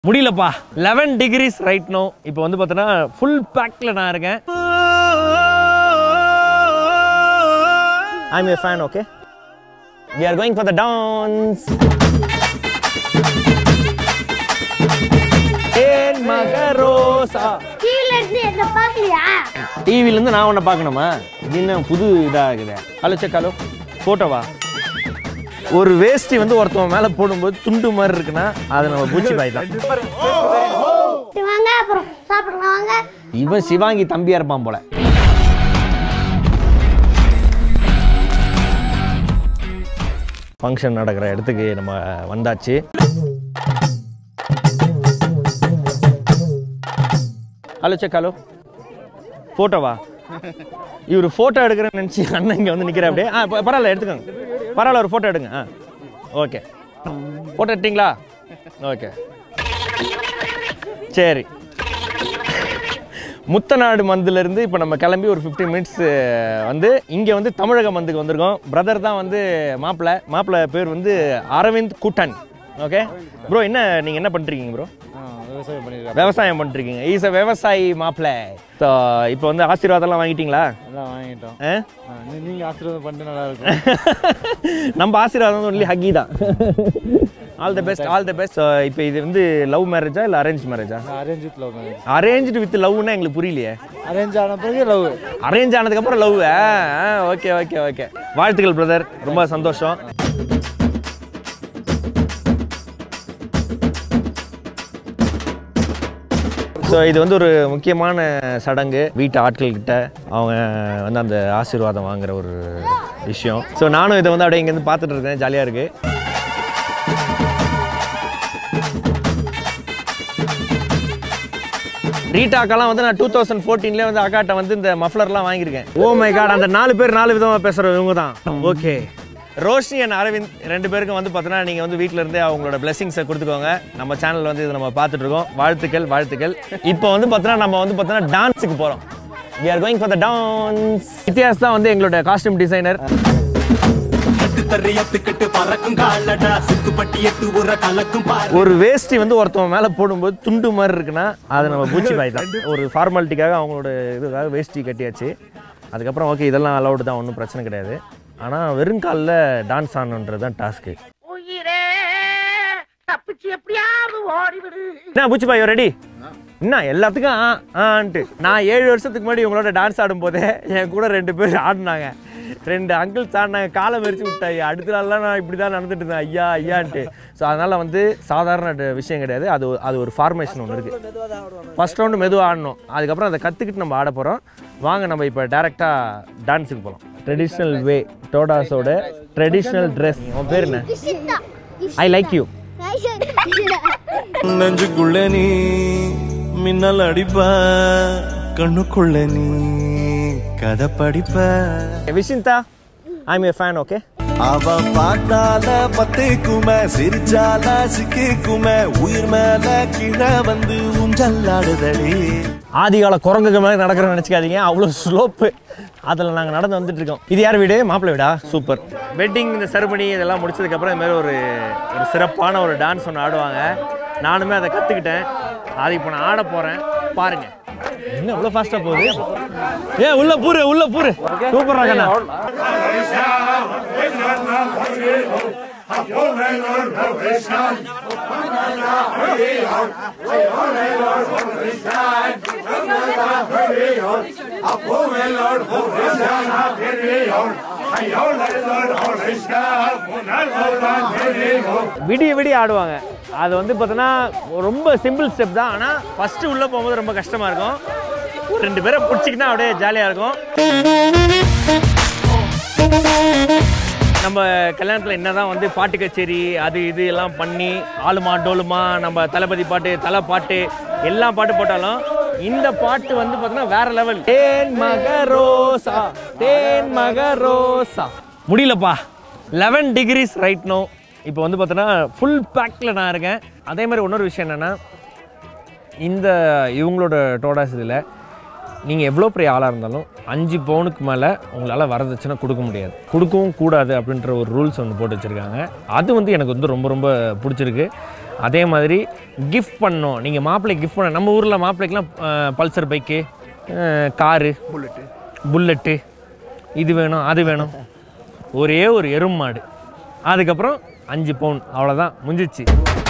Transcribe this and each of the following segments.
முடியலப்பா eleven decrease right no இப்போ வந்து பார்த்தோன்னா ஃபுல் பேக்கில் நான் இருக்கேன் I'm a fan okay we are going for the dance ஏன் மகரோசா கீழ இருந்து என்ன பாக்கலையா டிவிலேருந்து நான் உன்னை பார்க்கணுமா இது என்ன புது இதாக இருக்குது ஹலோ செக் ஹலோ ஃபோட்டோவா ஒரு வேஷ்டி வந்து ஒருத்தவன் மேலே போடும்போது துண்டு மாதிரி இருக்குன்னா அது நம்ம பூச்சி பாய் தான் சரி, வாங்க அப்புறம் சாப்பிடலாம் வாங்க இவன் சிவாங்கி தம்பியா இருப்பான் போல ஃபங்க்ஷன் நடக்கிற இடத்துக்கு நம்ம வந்தாச்சு ஹலோ செக் ஹலோ ஃபோட்டோவா இவர் ஃபோட்டோ எடுக்கிறேன்னு நினச்சி அண்ணன் இங்கே வந்து நிற்கிற அப்படியே ஆ ப- பரவாயில்ல எடுத்துக்கோங்க பரவாயில்ல ஒரு ஃபோட்டோ எடுங்க ஆ ஓகே ஃபோட்டோ எடுத்தீங்களா ஓகே சரி முத்தநாடு மந்துலேருந்து இப்போ நம்ம கிளம்பி ஒரு 15 மினிட்ஸ் வந்து இங்கே வந்து தமிழக மந்துக்கு வந்திருக்கோம் பிரதர் தான் வந்து மாப்பிள்ளை மாப்பிள்ளை பேர் வந்து அரவிந்த் கூட்டன் ஓகே ப்ரோ என்ன நீங்கள் என்ன பண்ணிருக்கீங்க ப்ரோ விவசாயம் பண்ணிருக்கேன் விவசாயம் பண்ணிருக்கீங்க ஈஸ் அ விவசாயி மாப்பிள்ளை ஸோ இப்போ வந்து ஆசீர்வாதம்லாம் வாங்கிட்டீங்களா எல்லாம் வாங்கிட்டோம் ஆ? ஆ, நீ- நீங்க ஆசீர்வாதம் பண்ணிட்டு நல்லா இருக்கும் நம்ம ஆசீர்வாதம் ஒன்லி ஹக்கி தான் all the best all the best இப்போ இது வந்து லவ் மேரேஜா இல்லை அரேஞ்ச் மேரேஜா arrange with love marriage arranged with லவ்னா எங்களுக்கு புரியலையே அரேஞ்ச் ஆன பிறகு லவ் அரேஞ்ச் ஆனதுக்கப்புறம் லவ் ஓகே ஓகே ஓகே வாழ்த்துக்கள் பிரதர் ரொம்ப சந்தோஷம் ஸோ இது வந்து ஒரு முக்கியமான சடங்கு வீட்டு ஆட்கள் கிட்ட அவங்க வந்து அந்த ஆசீர்வாதம் வாங்குற ஒரு விஷயம் ஸோ நானும் இதை வந்து அப்படியே இங்கேருந்து பார்த்துட்டு இருக்கேன் ஜாலியாக இருக்கு ரீட்டாக்கெல்லாம் வந்து நான் டூ தௌசண்ட் ஃபோர்டீன்லேயே வந்து அக்காட்ட வந்து இந்த மஃப்ளர்லாம் வாங்கியிருக்கேன் ஓ மை காட் அந்த நாலு பேர் நாலு விதமாக பேசுகிற இவங்க தான் ஓகே ரோஷினி அண்ட் அரவிந்த் ரெண்டு பேருக்கும் வந்து பார்த்தீங்கன்னா நீங்கள் வந்து வீட்டில் இருந்தே அவங்களோட பிளெஸிங்ஸை கொடுத்துக்கோங்க நம்ம சேனல் வந்து இதை நம்ம பார்த்துட்டு இருக்கோம் வாழ்த்துக்கள் வாழ்த்துக்கள் இப்போ வந்து பார்த்தீங்கன்னா நம்ம வந்து பார்த்தீங்கன்னா டான்ஸுக்கு போகிறோம் we are going for the dance வித்தியாஸ் தான் வந்து எங்களோட காஸ்டியூம் டிசைனர் தறியத்துக்கிட்டு பறக்கும் காலடா சுக்குப்பட்டி எட்டு உர கலக்கும் பாரு ஒரு வேஷ்டி வந்து ஒருத்தவன் மேலே போடும்போது துண்டு மாதிரி இருக்குன்னா அது நம்ம பூச்சி பாய் தான் ஒரு ஃபார்மாலிட்டிக்காக அவங்களோட இதுக்காக வேஷ்டி கட்டியாச்சு அதுக்கப்புறம் ஓகே இதெல்லாம் அலௌடு தான் ஒன்றும் பிரச்சனை கிடையாது ஆனால் வெறும் காலில் டான்ஸ் ஆடணுன்றது தான் டாஸ்க்கு உயிரே தப்பிச்சு எப்படியாவது ஓடிவிடு என்ன பூச்சி பாய் ரெடி என்ன எல்லாத்துக்கும் ஆ ஆன்ட்டு நான் ஏழு வருஷத்துக்கு முன்னாடி இவங்களோட டான்ஸ் ஆடும்போதே என் கூட ரெண்டு பேர் ஆடினாங்க ரெண்டு அங்கிள்ஸ் ஆடினாங்க காலை மெரிச்சு விட்டாங்க அடுத்த நாள்லாம் நான் இப்படி தான் நடந்துட்டு இருந்தேன் ஐயா ஐயான்ட்டு ஸோ அதனால் வந்து சாதாரண ட- விஷயம் கிடையாது அது ஒரு- அது ஒரு ஃபார்மேஷன் ஒன்று இருக்குது ஃபர்ஸ்ட் ரவுண்டு மெதுவாக ஆடணும் அதுக்கப்புறம் அதை கற்றுக்கிட்டு நம்ம ஆட போகிறோம் வாங்க நம்ம இப்போ டேரெக்டாக டான்ஸுக்கு போகலாம் ட்ரெடிஷ்னல் வே டோடாஸோட ட்ரெடிஷ்னல் ட்ரெஸ் உன் பேர் என்ன இஷிதா ஐ லைக் யூ நெஞ்சுக்குள்ள நீ மின்னல் அடிப்ப கண்ணுக்குள்ள நீ கதை படிப்ப விஷிந்தா I am a fan okay அவ பார்த்தால பத்துக்குமே சிரிச்சால சிக்கிக்குமே உயிர் மேல கீழே வந்து ஊஞ்சல்லாடுதடி ஆதிகால குரங்குக்கு மேலே நடக்கிறோம்னு நினச்சிக்காதீங்க அவ்வளோ ஸ்லோப்பு அதில் நாங்கள் நடந்து வந்துட்டு இருக்கோம் இது யார் வீடு மாப்பிள்ளை வீடா சூப்பர் வெட்டிங் இந்த செரமனி இதெல்லாம் முடிச்சதுக்கப்புறம் இந்த மாதிரி ஒரு ஒரு சிறப்பான ஒரு டான்ஸ் ஒன்று ஆடுவாங்க நானுமே அதை கற்றுக்கிட்டேன் அது இப்போ நான் ஆட போகிறேன் பாருங்க என்ன இவ்வளோ ஃபாஸ்ட்டாக போகுது ஏ உள்ள பூரு உள்ள பூரு சூப்பரா கண்ணா விடிய விடிய ஆடுவாங்க அது வந்து பார்த்தோன்னா ரொம்ப சிம்பிள் ஸ்டெப் தான் ஆனால் ஃபஸ்ட்டு உள்ளே போகும்போது ரொம்ப கஷ்டமாக இருக்கும் ஒரு ரெண்டு பேரை பிடிச்சிக்கினா அப்படியே ஜாலியாக இருக்கும் நம்ம கல்யாணத்தில் என்னதான் வந்து பாட்டு கச்சேரி அது இது எல்லாம் பண்ணி ஆளுமா டோலுமா நம்ம தளபதி பாட்டு தலை பாட்டு எல்லா பாட்டு போட்டாலும் இந்த பாட்டு வந்து பார்த்தீங்கன்னா வேற லெவல் தேன் மகரோசா தேன் மகரோசா முடியலப்பா லெவன் டிகிரிஸ் ரைட் நோ இப்போ வந்து பார்த்தோன்னா ஃபுல் பேக்கில் நான் இருக்கேன் அதே மாதிரி இன்னொரு விஷயம் என்னென்னா இந்த இவங்களோட டோடாஸ் இதில் நீங்கள் எவ்வளோ பெரிய ஆளாக இருந்தாலும் அஞ்சு பவுனுக்கு மேலே உங்களால் வரதட்சணை கொடுக்க முடியாது கொடுக்கவும் கூடாது அப்படின்ற ஒரு ரூல்ஸ் ஒன்று போட்டு வச்சுருக்காங்க அது வந்து எனக்கு வந்து ரொம்ப ரொம்ப பிடிச்சிருக்கு அதே மாதிரி கிஃப்ட் பண்ணோம் நீங்கள் மாப்பிள்ளைக்கு கிஃப்ட் பண்ண நம்ம ஊரில் மாப்பிள்ளைக்கெலாம் Pulsar bike car Bullet Bullet இது வேணும் அது வேணும் ஒரே ஒரு எரும் மாடு அதுக்கப்புறம் அஞ்சு பவுன் அவ்வளோதான் முடிஞ்சிச்சு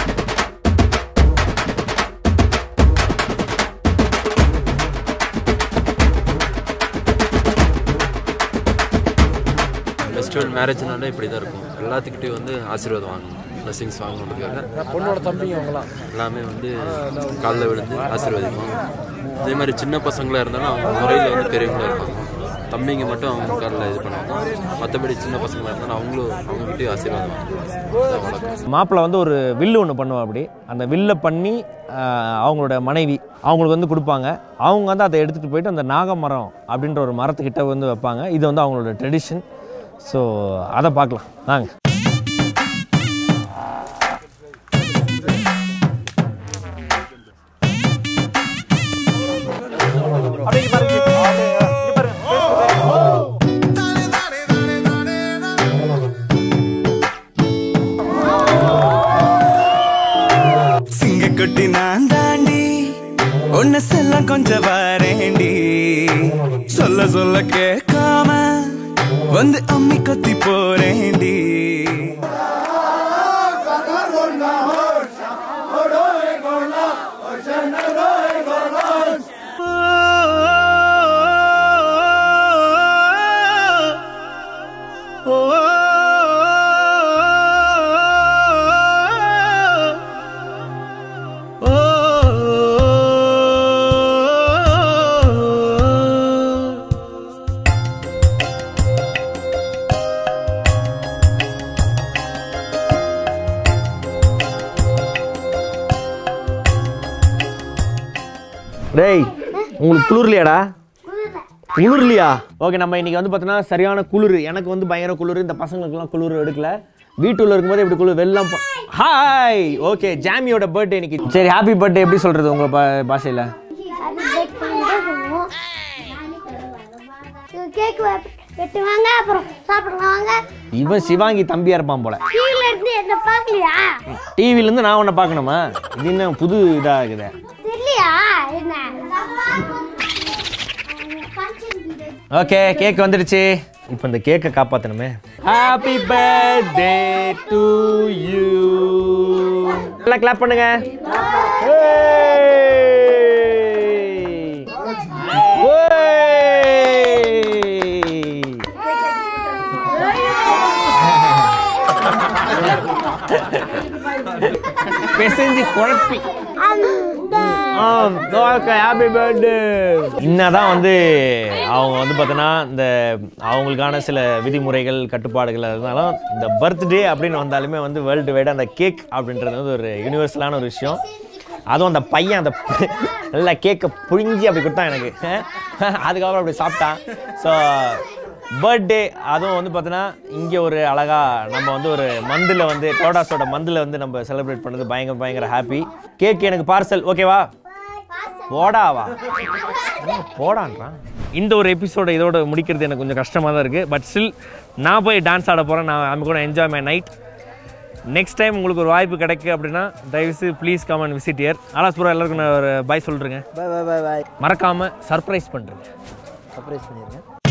ஃபெஸ்டிவல் மேரேஜ்னாலே இப்படி தான் இருக்கும் எல்லாத்துக்கிட்டையும் வந்து ஆசீர்வாதம் வாங்கணும் பிளஸிங்ஸ் வாங்கணுன்றதுக்காக பொண்ணோட தம்பிங்க அவங்களாம் எல்லாமே வந்து காலில் விழுந்து ஆசீர்வதிப்பாங்க அதே மாதிரி சின்ன பசங்களாக இருந்தாலும் அவங்க முறையில் வந்து பெரியவங்களா இருப்பாங்க தம்பிங்க மட்டும் அவங்க காலில் இது பண்ணுவாங்க மற்றபடி சின்ன பசங்களாக இருந்தாலும் அவங்களும் அவங்ககிட்டயும் ஆசீர்வாதம் வாங்குவாங்க அதான் வழக்கம் மாப்பிள்ளை வந்து ஒரு வில்லு ஒன்று பண்ணுவா அப்படி அந்த வில்லை பண்ணி ஆஹ், அவங்களோட மனைவி அவங்களுக்கு வந்து கொடுப்பாங்க அவங்க வந்து அதை எடுத்துகிட்டு போயிட்டு அந்த நாகமரம் அப்படின்ற ஒரு மரத்துக்கிட்ட வந்து வைப்பாங்க இது வந்து அவங்களோட ட்ரெடிஷன் ஸோ அதை பார்க்கலாம் வாங்க சிங்கக்குட்டி நான் தாண்டி உன்னை செல்ல கொஞ்சம் வரேண்டி சொல்ல சொல்ல கேட்காம வந்து அம்மி கொத்தி போறேண்டி டேய் உங்களுக்கு குளிர்லையாடா குளிர்லையா ஓகே நம்ம இன்னைக்கு வந்து பார்த்தீங்கன்னா சரியான குளிர் எனக்கு வந்து பயங்கர குளிர் இந்த பசங்களுக்குலாம் குளிர் எடுக்கல வீட்டுல இருக்கும்போது இப்படி குளிர் வெள்ளம் ஹாய் ஓகே ஜாமியோட பர்த்டே இன்னைக்கு சரி ஹாப்பி பர்த்டே எப்படி சொல்றது உங்க பா- பாஷையில பேக் பண்ணிட்டு சொல்லுவோம் கேக் வெட்டுவாங்க அப்புறம் சாப்பிடலாம் வாங்க இவன் சிவாங்கி தம்பியா இருப்பான் போல கீழே இருந்து என்ன பார்க்கலையா டிவில இருந்து நான் உன்னை பார்க்கணுமா இது என்ன புது இதா இருக்குது தெரியலையா என்ன ஓகே கேக் வந்துடுச்சு இப்போ இந்த கேக்கை காப்பாற்றணுமே ஹாப்பி பர்த்டே டு யூ எல்லாம் கிளாப் பண்ணுங்க பெசஞ்சு குழப்பி ஹாப்பி பர்த்டே இன்னதான் வந்து அவங்க வந்து பார்த்தோன்னா இந்த அவங்களுக்கான சில விதிமுறைகள் கட்டுப்பாடுகள் இருந்தாலும் இந்த பர்த்டே அப்படின்னு வந்தாலுமே வந்து வேர்ல்டு வைடு அந்த கேக் அப்படின்றது வந்து ஒரு யூனிவர்சலான ஒரு விஷயம் அதுவும் அந்த பையன் அந்த நல்லா கேக்கை புழிஞ்சி அப்படி கொடுத்தான் எனக்கு அதுக்கப்புறம் அப்படி சாப்பிட்டான் ஸோ பர்த்டே அதுவும் வந்து பார்த்தோன்னா இங்கே ஒரு அழகா நம்ம வந்து ஒரு மந்தில் வந்து டோடாஸோட மந்தில் வந்து நம்ம செலிப்ரேட் பண்ணது பயங்கர பயங்கர ஹாப்பி கேக் எனக்கு பார்சல் ஓகேவா போடாவா போடான்றான் இந்த ஒரு எபிசோட இதோட முடிக்கிறது எனக்கு கொஞ்சம் கஷ்டமாக தான் இருக்குது பட் ஸ்டில் நான் போய் டான்ஸ் ஆட போகிறேன் நான் ஐம் கூட enjoy my night next time உங்களுக்கு ஒரு வாய்ப்பு கிடைக்கு அப்படின்னா தயவுசு ப்ளீஸ் கம் அண்ட் விசிட் இயர் ஆலாஸ்புரம் எல்லாருக்கும் நான் ஒரு பாய் சொல்கிறேங்க பாய் பாய் பாய் பாய் மறக்காமல் சர்ப்ரைஸ் பண்ணுறேங்க சர்ப்ரைஸ் பண்ணிடுங்க